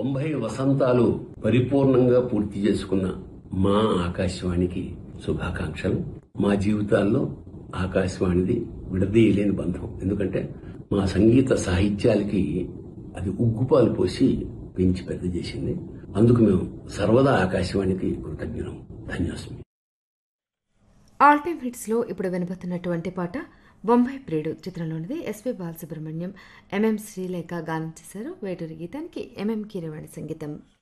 తొంభై వసంతాలు పరిపూర్ణంగా పూర్తి చేసుకున్న మా ఆకాశవాణికి శుభాకాంక్షలు మా జీవితాల్లో ఆకాశవాణిది విడదీయలేని బంధం ఎందుకంటే మా సంగీత సాహిత్యాలకి అది ఉగ్గుపాలు పోసి పెంచి పెద్ద చేసింది అందుకు మేము సర్వదా ఆకాశవాణికి కృతజ్ఞులం ధన్యోస్మి ఆల్ టైమ్ హిట్స్ లో ఇప్పుడు వినబోతున్నటువంటి పాట బొంబాయి ప్రియుడు చిత్రంలోనిది ఎస్పి బాలసుబ్రహ్మణ్యం ఎంఎం శ్రీలేఖ గానం చేశారు వేటూరి గీతానికి ఎంఎం కీరవాణి సంగీతం